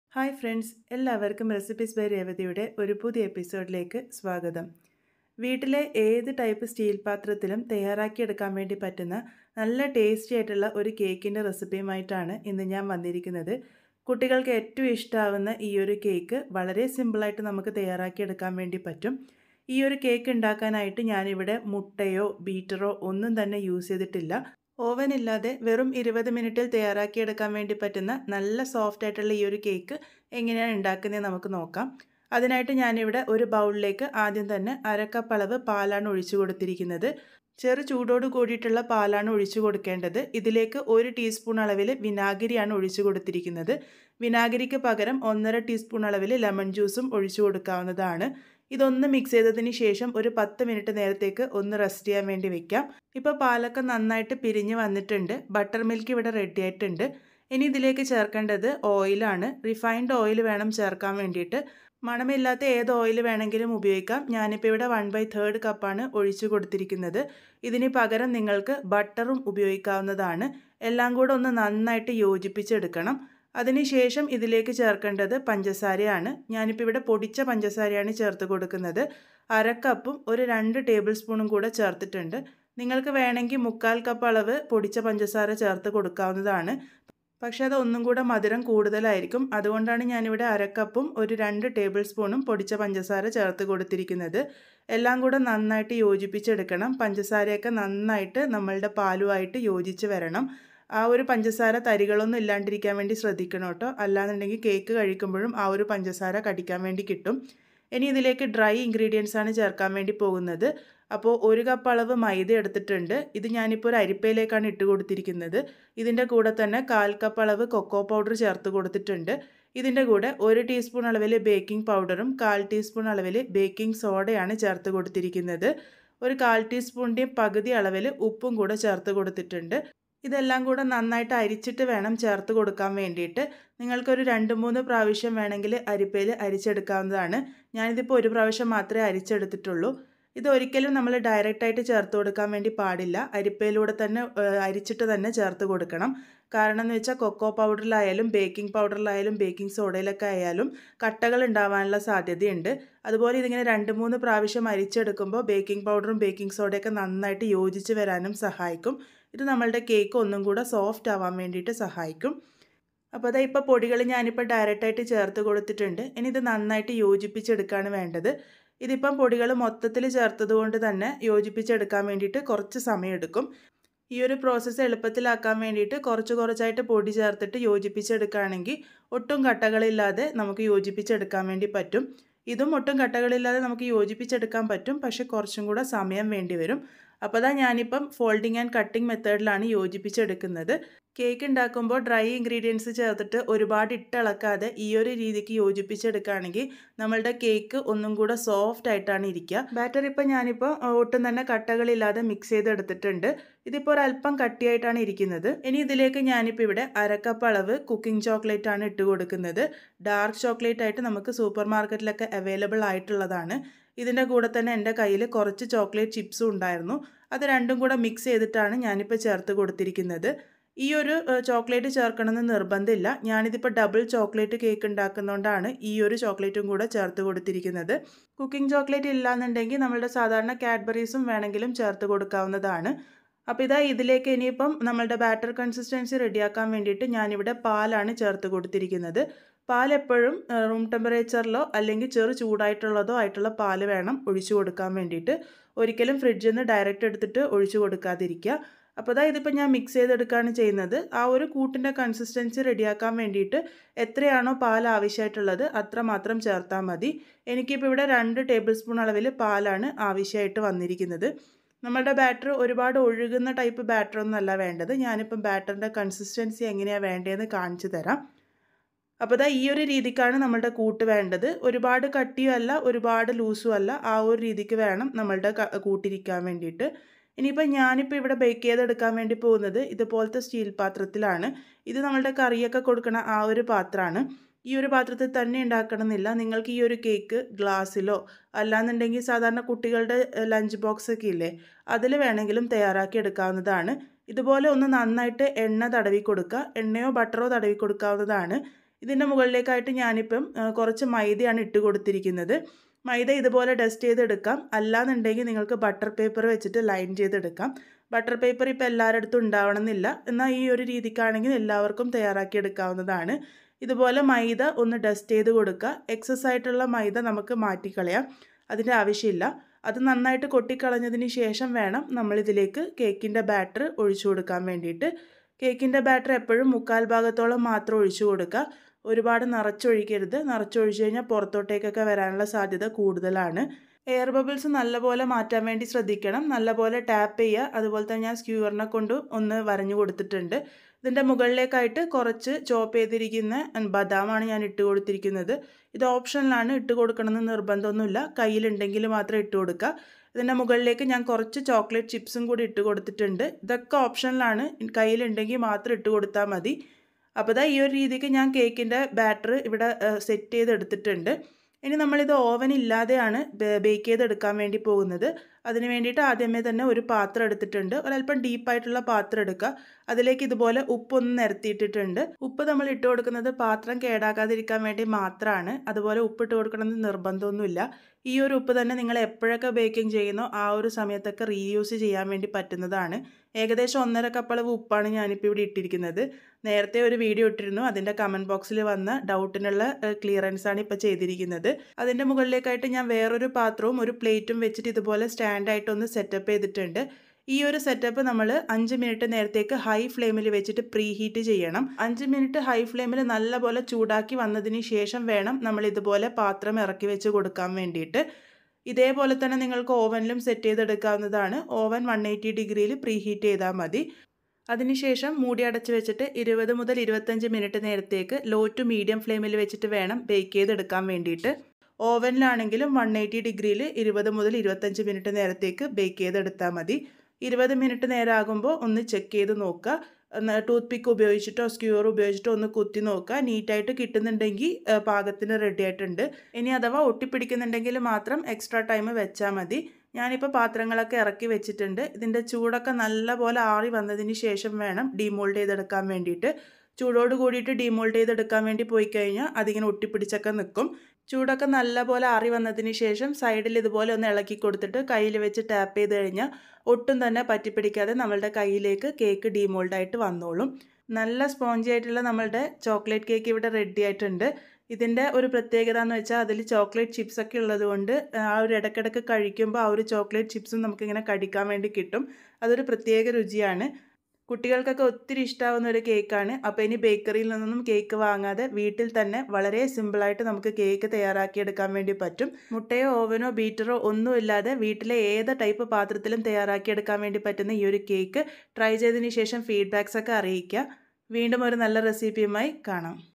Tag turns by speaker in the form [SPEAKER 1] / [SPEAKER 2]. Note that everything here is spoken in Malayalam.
[SPEAKER 1] ഹായ് ഫ്രണ്ട്സ് എല്ലാവർക്കും റെസിപ്പീസ് ബൈ രേവതിയുടെ ഒരു പുതിയ എപ്പിസോഡിലേക്ക് സ്വാഗതം വീട്ടിലെ ഏത് ടൈപ്പ് സ്റ്റീൽ പാത്രത്തിലും തയ്യാറാക്കിയെടുക്കാൻ വേണ്ടി പറ്റുന്ന നല്ല ടേസ്റ്റി ആയിട്ടുള്ള ഒരു കേക്കിൻ്റെ റെസിപ്പിയുമായിട്ടാണ് ഇന്ന് ഞാൻ വന്നിരിക്കുന്നത് കുട്ടികൾക്ക് ഏറ്റവും ഇഷ്ടമാവുന്ന ഈ ഒരു കേക്ക് വളരെ സിമ്പിളായിട്ട് നമുക്ക് തയ്യാറാക്കിയെടുക്കാൻ വേണ്ടി പറ്റും ഈ ഒരു കേക്ക് ഉണ്ടാക്കാനായിട്ട് ഞാനിവിടെ മുട്ടയോ ബീറ്ററോ ഒന്നും തന്നെ യൂസ് ചെയ്തിട്ടില്ല ഓവൻ ഇല്ലാതെ വെറും ഇരുപത് മിനിറ്റിൽ തയ്യാറാക്കിയെടുക്കാൻ വേണ്ടി പറ്റുന്ന നല്ല സോഫ്റ്റ് ആയിട്ടുള്ള ഈ ഒരു കേക്ക് എങ്ങനെയാണ് ഉണ്ടാക്കുന്നത് നമുക്ക് നോക്കാം അതിനായിട്ട് ഞാനിവിടെ ഒരു ബൗളിലേക്ക് ആദ്യം തന്നെ അരക്കപ്പ് അളവ് പാലാണ് ഒഴിച്ചു കൊടുത്തിരിക്കുന്നത് ചെറു ചൂടോട് കൂടിയിട്ടുള്ള പാലാണ് ഒഴിച്ചു കൊടുക്കേണ്ടത് ഇതിലേക്ക് ഒരു ടീസ്പൂൺ അളവിൽ വിനാഗിരിയാണ് ഒഴിച്ചു കൊടുത്തിരിക്കുന്നത് വിനാഗിരിക്ക് പകരം ഒന്നര ടീസ്പൂൺ അളവിൽ ലെമൺ ജ്യൂസും ഒഴിച്ചു കൊടുക്കാവുന്നതാണ് ഇതൊന്ന് മിക്സ് ചെയ്തതിന് ശേഷം ഒരു പത്ത് മിനിറ്റ് നേരത്തേക്ക് ഒന്ന് റെസ്റ്റ് ചെയ്യാൻ വേണ്ടി വെക്കാം ഇപ്പോൾ പാലൊക്കെ നന്നായിട്ട് പിരിഞ്ഞ് വന്നിട്ടുണ്ട് ബട്ടർ മിൽക്ക് ഇവിടെ റെഡി ആയിട്ടുണ്ട് ഇനി ഇതിലേക്ക് ചേർക്കേണ്ടത് ഓയിലാണ് റിഫൈൻഡ് ഓയിൽ വേണം ചേർക്കാൻ വേണ്ടിയിട്ട് മണമില്ലാത്ത ഏത് ഓയിൽ വേണമെങ്കിലും ഉപയോഗിക്കാം ഞാനിപ്പോൾ ഇവിടെ വൺ ബൈ തേർഡ് കപ്പാണ് ഒഴിച്ചു കൊടുത്തിരിക്കുന്നത് ഇതിന് പകരം നിങ്ങൾക്ക് ബട്ടറും ഉപയോഗിക്കാവുന്നതാണ് എല്ലാം കൂടെ ഒന്ന് നന്നായിട്ട് യോജിപ്പിച്ചെടുക്കണം അതിനുശേഷം ഇതിലേക്ക് ചേർക്കേണ്ടത് പഞ്ചസാരയാണ് ഞാനിപ്പോൾ ഇവിടെ പൊടിച്ച പഞ്ചസാരയാണ് ചേർത്ത് കൊടുക്കുന്നത് അരക്കപ്പും ഒരു രണ്ട് ടേബിൾ സ്പൂണും കൂടെ ചേർത്തിട്ടുണ്ട് നിങ്ങൾക്ക് വേണമെങ്കിൽ മുക്കാൽ കപ്പ് അളവ് പൊടിച്ച പഞ്ചസാര ചേർത്ത് കൊടുക്കാവുന്നതാണ് പക്ഷേ അത് ഒന്നും കൂടെ മധുരം കൂടുതലായിരിക്കും അതുകൊണ്ടാണ് ഞാനിവിടെ അരക്കപ്പും ഒരു രണ്ട് ടേബിൾ സ്പൂണും പൊടിച്ച പഞ്ചസാര ചേർത്ത് കൊടുത്തിരിക്കുന്നത് എല്ലാം കൂടെ നന്നായിട്ട് യോജിപ്പിച്ചെടുക്കണം പഞ്ചസാരയൊക്കെ നന്നായിട്ട് നമ്മളുടെ പാലുമായിട്ട് യോജിച്ച് വരണം ആ ഒരു പഞ്ചസാര തരികളൊന്നും ഇല്ലാണ്ടിരിക്കാൻ വേണ്ടി ശ്രദ്ധിക്കണം കേട്ടോ അല്ലാന്നുണ്ടെങ്കിൽ കേക്ക് കഴിക്കുമ്പോഴും ആ ഒരു പഞ്ചസാര കടിക്കാൻ വേണ്ടി കിട്ടും ഇനി ഇതിലേക്ക് ഡ്രൈ ഇൻഗ്രീഡിയൻസ് ആണ് ചേർക്കാൻ വേണ്ടി പോകുന്നത് അപ്പോൾ ഒരു കപ്പ് അളവ് മൈദ എടുത്തിട്ടുണ്ട് ഇത് ഞാനിപ്പോൾ ഒരു അരിപ്പയിലേക്കാണ് ഇട്ട് കൊടുത്തിരിക്കുന്നത് ഇതിൻ്റെ കൂടെ തന്നെ കാൽ കപ്പ് അളവ് കൊക്കോ പൗഡർ ചേർത്ത് കൊടുത്തിട്ടുണ്ട് ഇതിൻ്റെ കൂടെ ഒരു ടീസ്പൂൺ അളവിൽ ബേക്കിംഗ് പൗഡറും കാൽ ടീസ്പൂൺ അളവിൽ ബേക്കിംഗ് സോഡയാണ് ചേർത്ത് കൊടുത്തിരിക്കുന്നത് ഒരു കാൽ ടീസ്പൂണിൻ്റെയും പകുതി അളവിൽ ഉപ്പും കൂടെ ചേർത്ത് കൊടുത്തിട്ടുണ്ട് ഇതെല്ലാം കൂടെ നന്നായിട്ട് അരിച്ചിട്ട് വേണം ചേർത്ത് കൊടുക്കാൻ വേണ്ടിയിട്ട് നിങ്ങൾക്കൊരു രണ്ട് മൂന്ന് പ്രാവശ്യം വേണമെങ്കിൽ അരിപ്പയിൽ അരിച്ചെടുക്കാവുന്നതാണ് ഞാനിതിപ്പോൾ ഒരു പ്രാവശ്യം മാത്രമേ അരിച്ചെടുത്തിട്ടുള്ളൂ ഇത് ഒരിക്കലും നമ്മൾ ഡയറക്റ്റായിട്ട് ചേർത്ത് കൊടുക്കാൻ വേണ്ടി പാടില്ല അരിപ്പയിലൂടെ തന്നെ അരിച്ചിട്ട് തന്നെ ചേർത്ത് കൊടുക്കണം കാരണം എന്ന് വെച്ചാൽ കൊക്കോ പൗഡറിലായാലും ബേക്കിംഗ് പൗഡറിലായാലും ബേക്കിംഗ് സോഡയിലൊക്കെ ആയാലും കട്ടകൾ ഉണ്ടാവാനുള്ള സാധ്യതയുണ്ട് അതുപോലെ ഇതിങ്ങനെ രണ്ട് മൂന്ന് പ്രാവശ്യം അരിച്ചെടുക്കുമ്പോൾ ബേക്കിംഗ് പൗഡറും ബേക്കിംഗ് സോഡയൊക്കെ നന്നായിട്ട് യോജിച്ച് വരാനും സഹായിക്കും ഇത് നമ്മളുടെ കേക്ക് ഒന്നും കൂടെ സോഫ്റ്റ് ആവാൻ വേണ്ടിയിട്ട് സഹായിക്കും അപ്പോൾ അതാ ഇപ്പോൾ പൊടികൾ ഞാനിപ്പോൾ ഡയറക്റ്റായിട്ട് ചേർത്ത് കൊടുത്തിട്ടുണ്ട് ഇനി ഇത് നന്നായിട്ട് യോജിപ്പിച്ചെടുക്കുകയാണ് വേണ്ടത് ഇതിപ്പം പൊടികൾ മൊത്തത്തിൽ ചേർത്തത് കൊണ്ട് തന്നെ യോജിപ്പിച്ചെടുക്കാൻ വേണ്ടിയിട്ട് കുറച്ച് സമയമെടുക്കും ഈ ഒരു പ്രോസസ്സ് എളുപ്പത്തിലാക്കാൻ വേണ്ടിയിട്ട് കുറച്ച് കുറച്ചായിട്ട് പൊടി ചേർത്തിട്ട് യോജിപ്പിച്ചെടുക്കുകയാണെങ്കിൽ ഒട്ടും കട്ടകളില്ലാതെ നമുക്ക് യോജിപ്പിച്ചെടുക്കാൻ വേണ്ടി പറ്റും ഇതും ഒട്ടും കട്ടകളില്ലാതെ നമുക്ക് യോജിപ്പിച്ചെടുക്കാൻ പറ്റും പക്ഷെ കുറച്ചും കൂടെ സമയം വേണ്ടി വരും അപ്പോൾ അതാ ഞാനിപ്പം ഫോൾഡിങ് ആൻഡ് കട്ടിംഗ് മെത്തേഡിലാണ് യോജിപ്പിച്ചെടുക്കുന്നത് കേക്ക് ഉണ്ടാക്കുമ്പോൾ ഡ്രൈ ഇൻഗ്രീഡിയൻസ് ചേർത്തിട്ട് ഒരുപാട് ഇട്ടിളക്കാതെ ഈ ഒരു രീതിക്ക് യോജിപ്പിച്ചെടുക്കുകയാണെങ്കിൽ നമ്മളുടെ കേക്ക് ഒന്നും കൂടെ സോഫ്റ്റ് ആയിട്ടാണ് ഇരിക്കുക ബാറ്റർ ഇപ്പം ഞാനിപ്പോൾ ഒട്ടും തന്നെ കട്ടകളില്ലാതെ മിക്സ് ചെയ്തെടുത്തിട്ടുണ്ട് ഇതിപ്പോൾ ഒരല്പം കട്ടിയായിട്ടാണ് ഇരിക്കുന്നത് ഇനി ഇതിലേക്ക് ഞാനിപ്പോൾ ഇവിടെ അരക്കപ്പ് അളവ് കുക്കിംഗ് ചോക്ലേറ്റ് ആണ് ഇട്ട് കൊടുക്കുന്നത് ഡാർക്ക് ചോക്ലേറ്റ് ആയിട്ട് നമുക്ക് സൂപ്പർ മാർക്കറ്റിലൊക്കെ അവൈലബിൾ ആയിട്ടുള്ളതാണ് ഇതിൻ്റെ കൂടെ തന്നെ എൻ്റെ കയ്യിൽ കുറച്ച് ചോക്ലേറ്റ് ചിപ്സും ഉണ്ടായിരുന്നു അത് രണ്ടും കൂടെ മിക്സ് ചെയ്തിട്ടാണ് ഞാനിപ്പോൾ ചേർത്ത് കൊടുത്തിരിക്കുന്നത് ഈ ഒരു ചോക്ലേറ്റ് ചേർക്കണമെന്ന് നിർബന്ധമില്ല ഞാനിതിപ്പോൾ ഡബിൾ ചോക്ലേറ്റ് കേക്ക് ഉണ്ടാക്കുന്നതുകൊണ്ടാണ് ഈ ഒരു ചോക്ലേറ്റും കൂടെ ചേർത്ത് കൊടുത്തിരിക്കുന്നത് കുക്കിംഗ് ചോക്ലേറ്റ് ഇല്ലാന്നുണ്ടെങ്കിൽ നമ്മളുടെ സാധാരണ കാഡ്ബറീസും വേണമെങ്കിലും ചേർത്ത് കൊടുക്കാവുന്നതാണ് അപ്പോൾ ഇതാ ഇതിലേക്ക് ഇനിയിപ്പം നമ്മളുടെ ബാറ്റർ കൺസിസ്റ്റൻസി റെഡിയാക്കാൻ വേണ്ടിയിട്ട് ഞാനിവിടെ പാലാണ് ചേർത്ത് കൊടുത്തിരിക്കുന്നത് പാൽ എപ്പോഴും റൂം ടെമ്പറേച്ചറിലോ അല്ലെങ്കിൽ ചെറു ചൂടായിട്ടുള്ളതോ ആയിട്ടുള്ള പാൽ വേണം ഒഴിച്ചു കൊടുക്കാൻ വേണ്ടിയിട്ട് ഒരിക്കലും ഫ്രിഡ്ജിൽ നിന്ന് ഡയറക്റ്റ് എടുത്തിട്ട് ഒഴിച്ചു കൊടുക്കാതിരിക്കുക അപ്പോൾ അതാ ഇതിപ്പോൾ ഞാൻ മിക്സ് ചെയ്തെടുക്കുകയാണ് ചെയ്യുന്നത് ആ ഒരു കൂട്ടിൻ്റെ കൺസിസ്റ്റൻസി റെഡിയാക്കാൻ വേണ്ടിയിട്ട് എത്രയാണോ പാൽ ആവശ്യമായിട്ടുള്ളത് അത്ര മാത്രം ചേർത്താൽ മതി എനിക്കിപ്പോൾ ഇവിടെ രണ്ട് ടേബിൾ സ്പൂൺ അളവിൽ പാലാണ് ആവശ്യമായിട്ട് വന്നിരിക്കുന്നത് നമ്മളുടെ ബാറ്റർ ഒരുപാട് ഒഴുകുന്ന ടൈപ്പ് ബാറ്റർ ഒന്നല്ല വേണ്ടത് ഞാനിപ്പം ബാറ്ററിൻ്റെ കൺസിസ്റ്റൻസി എങ്ങനെയാണ് വേണ്ടതെന്ന് കാണിച്ചു തരാം അപ്പോൾ ഇതാ ഈ ഒരു രീതിക്കാണ് നമ്മളുടെ കൂട്ട് വേണ്ടത് ഒരുപാട് കട്ടിയും അല്ല ഒരുപാട് ലൂസും അല്ല ആ ഒരു രീതിക്ക് വേണം നമ്മളുടെ കൂട്ടിരിക്കാൻ വേണ്ടിയിട്ട് ഇനിയിപ്പോൾ ഞാനിപ്പോൾ ഇവിടെ ബേക്ക് ചെയ്തെടുക്കാൻ വേണ്ടി പോകുന്നത് ഇതുപോലത്തെ സ്റ്റീൽ പാത്രത്തിലാണ് ഇത് നമ്മളുടെ കറിയൊക്കെ കൊടുക്കണ ആ ഒരു പാത്രമാണ് ഈ ഒരു പാത്രത്തിൽ തന്നെ ഉണ്ടാക്കണമെന്നില്ല നിങ്ങൾക്ക് ഈ ഒരു കേക്ക് ഗ്ലാസ്സിലോ അല്ലാന്നുണ്ടെങ്കിൽ സാധാരണ കുട്ടികളുടെ ലഞ്ച് ബോക്സ് ഒക്കെ ഇല്ലേ അതിൽ വേണമെങ്കിലും തയ്യാറാക്കി എടുക്കാവുന്നതാണ് ഇതുപോലെ ഒന്ന് നന്നായിട്ട് എണ്ണ തടവി കൊടുക്കുക എണ്ണയോ ബട്ടറോ തടവി കൊടുക്കാവുന്നതാണ് ഇതിൻ്റെ മുകളിലേക്കായിട്ട് ഞാനിപ്പം ആ, കുറച്ച് മൈദയാണ് ഇട്ട് കൊടുത്തിരിക്കുന്നത് മൈദ ഇതുപോലെ ഡസ്റ്റ് ചെയ്തെടുക്കാം അല്ലാന്നുണ്ടെങ്കിൽ നിങ്ങൾക്ക് ബട്ടർ പേപ്പർ വെച്ചിട്ട് ലൈൻ ചെയ്തെടുക്കാം ബട്ടർ പേപ്പർ ഇപ്പോൾ എല്ലാവരുടെ അടുത്തും ഉണ്ടാവണമെന്നില്ല എന്നാൽ ഈ ഒരു രീതിക്കാണെങ്കിൽ എല്ലാവർക്കും തയ്യാറാക്കി എടുക്കാവുന്നതാണ് ഇതുപോലെ മൈദ ഒന്ന് ഡസ്റ്റ് ചെയ്ത് കൊടുക്കുക എക്സസ് ആയിട്ടുള്ള മൈദ നമുക്ക് മാറ്റിക്കളയാം അതിൻ്റെ ആവശ്യമില്ല അത് നന്നായിട്ട് കൊട്ടിക്കളഞ്ഞതിന് ശേഷം വേണം നമ്മളിതിലേക്ക് കേക്കിൻ്റെ ബാറ്റർ ഒഴിച്ചു കൊടുക്കാൻ വേണ്ടിയിട്ട് കേക്കിൻ്റെ ബാറ്റർ എപ്പോഴും മുക്കാൽ ഭാഗത്തോളം മാത്രം ഒഴിച്ചു കൊടുക്കുക ഒരുപാട് നിറച്ചൊഴിക്കരുത് നിറച്ചൊഴിച്ചു കഴിഞ്ഞാൽ പുറത്തോട്ടേക്കൊക്കെ വരാനുള്ള സാധ്യത കൂടുതലാണ് എയർ ബബിൾസ് നല്ലപോലെ മാറ്റാൻ വേണ്ടി ശ്രദ്ധിക്കണം നല്ലപോലെ ടാപ്പ് ചെയ്യുക അതുപോലെ തന്നെ ഞാൻ സ്ക്യൂറിനെ കൊണ്ട് ഒന്ന് വരഞ്ഞു കൊടുത്തിട്ടുണ്ട് ഇതിൻ്റെ മുകളിലേക്കായിട്ട് കുറച്ച് ചോപ്പ് ചെയ്തിരിക്കുന്ന ബദാമാണ് ഞാൻ ഇട്ട് കൊടുത്തിരിക്കുന്നത് ഇത് ഓപ്ഷനിലാണ് ഇട്ട് കൊടുക്കണമെന്ന് നിർബന്ധമൊന്നുമില്ല കയ്യിലുണ്ടെങ്കിൽ മാത്രം ഇട്ട് കൊടുക്കുക ഇതിൻ്റെ മുകളിലേക്ക് ഞാൻ കുറച്ച് ചോക്ലേറ്റ് ചിപ്സും കൂടി ഇട്ട് കൊടുത്തിട്ടുണ്ട് ഇതൊക്കെ ഓപ്ഷനിലാണ് കയ്യിലുണ്ടെങ്കിൽ മാത്രം ഇട്ട് കൊടുത്താൽ മതി അപ്പോൾ ഇതാ ഈ ഒരു രീതിക്ക് ഞാൻ കേക്കിൻ്റെ ബാറ്റർ ഇവിടെ സെറ്റ് ചെയ്തെടുത്തിട്ടുണ്ട് ഇനി നമ്മളിത് ഓവൻ ഇല്ലാതെയാണ് ബേക്ക് ചെയ്തെടുക്കാൻ വേണ്ടി പോകുന്നത് അതിന് വേണ്ടിയിട്ട് ആദ്യമേ തന്നെ ഒരു പാത്രം എടുത്തിട്ടുണ്ട് ഒരല്പം ഡീപ്പായിട്ടുള്ള പാത്രം എടുക്കുക അതിലേക്ക് ഇതുപോലെ ഉപ്പൊന്ന് നിരത്തിയിട്ടിട്ടുണ്ട് ഉപ്പ് നമ്മൾ ഇട്ട് കൊടുക്കുന്നത് പാത്രം കേടാക്കാതിരിക്കാൻ വേണ്ടി മാത്രമാണ് അതുപോലെ ഉപ്പിട്ട് കൊടുക്കണമെന്ന് നിർബന്ധമൊന്നുമില്ല ഈ ഒരു ഉപ്പ് തന്നെ നിങ്ങൾ എപ്പോഴൊക്കെ ബേക്കിംഗ് ചെയ്യുന്നോ ആ ഒരു സമയത്തൊക്കെ റീയൂസ് ചെയ്യാൻ വേണ്ടി പറ്റുന്നതാണ് ഏകദേശം ഒന്നര കപ്പളവ് ഉപ്പാണ് ഞാനിപ്പോൾ ഇവിടെ ഇട്ടിരിക്കുന്നത് നേരത്തെ ഒരു വീഡിയോ ഇട്ടിരുന്നു അതിൻ്റെ കമൻറ്റ് ബോക്സിൽ വന്ന ഡൗട്ടിനുള്ള ക്ലിയറൻസ് ആണ് ഇപ്പോൾ ചെയ്തിരിക്കുന്നത് അതിൻ്റെ മുകളിലേക്കായിട്ട് ഞാൻ വേറൊരു പാത്രവും ഒരു പ്ലേറ്റും വെച്ചിട്ട് ഇതുപോലെ സ്റ്റാൻഡായിട്ടൊന്ന് സെറ്റപ്പ് ചെയ്തിട്ടുണ്ട് ഈ ഒരു സെറ്റപ്പ് നമ്മൾ അഞ്ച് മിനിറ്റ് നേരത്തേക്ക് ഹൈ ഫ്ലെയിമിൽ വെച്ചിട്ട് പ്രീ ഹീറ്റ് ചെയ്യണം അഞ്ച് മിനിറ്റ് ഹൈ ഫ്ലെയിമിൽ നല്ലപോലെ ചൂടാക്കി വന്നതിന് ശേഷം വേണം നമ്മൾ ഇതുപോലെ പാത്രം ഇറക്കി വെച്ച് കൊടുക്കാൻ വേണ്ടിയിട്ട് ഇതേപോലെ തന്നെ നിങ്ങൾക്ക് ഓവനിലും സെറ്റ് ചെയ്തെടുക്കാവുന്നതാണ് ഓവൻ വൺ എയ്റ്റി ഡിഗ്രിയിൽ പ്രീ ഹീറ്റ് ചെയ്താൽ മതി അതിനുശേഷം മൂടി അടച്ച് വെച്ചിട്ട് ഇരുപത് മുതൽ ഇരുപത്തഞ്ച് മിനിറ്റ് നേരത്തേക്ക് ലോ ടു മീഡിയം ഫ്ലെയിമിൽ വെച്ചിട്ട് വേണം ബേക്ക് ചെയ്തെടുക്കാൻ വേണ്ടിയിട്ട് ഓവനിലാണെങ്കിലും വൺ എയ്റ്റി ഡിഗ്രിയിൽ ഇരുപത് മുതൽ ഇരുപത്തഞ്ച് മിനിറ്റ് നേരത്തേക്ക് ബേക്ക് ചെയ്തെടുത്താൽ മതി ഇരുപത് മിനിറ്റ് നേരമാകുമ്പോൾ ഒന്ന് ചെക്ക് ചെയ്ത് നോക്കുക ടൂത്ത് പിക്ക് ഉപയോഗിച്ചിട്ടോ സ്ക്യൂർ ഉപയോഗിച്ചിട്ടോ ഒന്ന് കുത്തി നോക്കുക നീറ്റായിട്ട് കിട്ടുന്നുണ്ടെങ്കിൽ പാകത്തിന് റെഡി ആയിട്ടുണ്ട് ഇനി അഥവാ ഒട്ടിപ്പിടിക്കുന്നുണ്ടെങ്കിൽ മാത്രം എക്സ്ട്രാ ടൈം വെച്ചാൽ മതി ഞാനിപ്പോൾ പാത്രങ്ങളൊക്കെ ഇറക്കി വെച്ചിട്ടുണ്ട് ഇതിൻ്റെ ചൂടൊക്കെ നല്ലപോലെ ആറി വന്നതിന് ശേഷം വേണം ഡീമോൾഡ് ചെയ്തെടുക്കാൻ വേണ്ടിയിട്ട് ചൂടോട് കൂടിയിട്ട് ഡീമോൾഡ് ചെയ്തെടുക്കാൻ വേണ്ടി പോയി കഴിഞ്ഞാൽ അതിങ്ങനെ ഒട്ടിപ്പിടിച്ചൊക്കെ നിൽക്കും ചൂടൊക്കെ നല്ലപോലെ ആറി വന്നതിന് ശേഷം സൈഡിൽ ഇതുപോലെ ഒന്ന് ഇളക്കി കൊടുത്തിട്ട് കയ്യിൽ വെച്ച് ടാപ്പ് ചെയ്ത് കഴിഞ്ഞാൽ ഒട്ടും തന്നെ പറ്റിപ്പിടിക്കാതെ നമ്മളുടെ കയ്യിലേക്ക് കേക്ക് ഡീമോൾഡായിട്ട് വന്നോളും നല്ല സ്പോഞ്ചി ആയിട്ടുള്ള നമ്മളുടെ ചോക്ലേറ്റ് കേക്ക് ഇവിടെ റെഡി ആയിട്ടുണ്ട് ഇതിൻ്റെ ഒരു പ്രത്യേകത എന്ന് വെച്ചാൽ അതിൽ ചോക്ലേറ്റ് ചിപ്സ് ഒക്കെ ഉള്ളത് കൊണ്ട് ആ ഒരു ഇടയ്ക്കിടയ്ക്ക് കഴിക്കുമ്പോൾ ആ ഒരു ചോക്ലേറ്റ് ചിപ്സും നമുക്കിങ്ങനെ കടിക്കാൻ വേണ്ടി കിട്ടും അതൊരു പ്രത്യേക രുചിയാണ് കുട്ടികൾക്കൊക്കെ ഒത്തിരി ഇഷ്ടമാവുന്ന ഒരു കേക്കാണ് അപ്പോൾ ഇനി ബേക്കറിയിൽ നിന്നൊന്നും കേക്ക് വാങ്ങാതെ വീട്ടിൽ തന്നെ വളരെ സിമ്പിളായിട്ട് നമുക്ക് കേക്ക് തയ്യാറാക്കിയെടുക്കാൻ വേണ്ടി പറ്റും മുട്ടയോ ഓവനോ ബീറ്ററോ ഒന്നും ഇല്ലാതെ വീട്ടിലെ ഏത് ടൈപ്പ് പാത്രത്തിലും തയ്യാറാക്കിയെടുക്കാൻ വേണ്ടി പറ്റുന്ന ഈ ഒരു കേക്ക് ട്രൈ ചെയ്തതിന് ശേഷം ഫീഡ്ബാക്സ് ഒക്കെ അറിയിക്കുക വീണ്ടും ഒരു നല്ല റെസിപ്പിയുമായി കാണാം